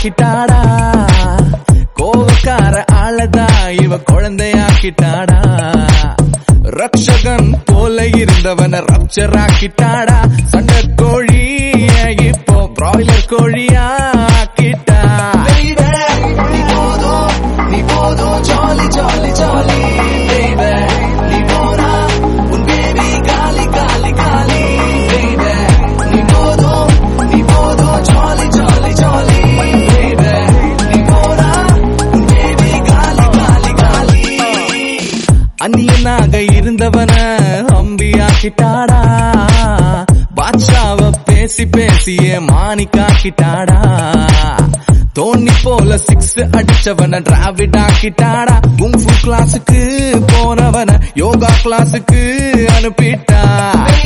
ஆக்கிட்டாடா கோவக்கார ஆளதா இவ குழந்தையாக்கிட்டாடா ரக்ஷகன் போல இருந்தவன ரப்சர் ஆக்கிட்டாடா சண்டை கோழி இப்போ பிராய்லர் கோழியா ஆக்கிட்டா நீ போதும் நீ போதும் ஜாலி ஜாலி ஜாலி baby. நீ போனா உன் பேபி காலி காலி காலி baby. நீ போதும் நீ போதும் ஜாலி ஜாலி ஜாலி baby. நீ போனா உன் பேபி காலி காலி காலி அந்நியனாக இருந்தவன அம்பியாக்கிட்டாடா பாட்ஷாவ பேசி பேசியே மாணிக்காக்கிட்டாடா தோனி போல சிக்ஸ் அடிச்சவன டிராவிட் ஆக்கிட்டாடா குங்ஃபு கிளாஸுக்கு போனவன யோகா கிளாஸுக்கு அனுப்பிட்டா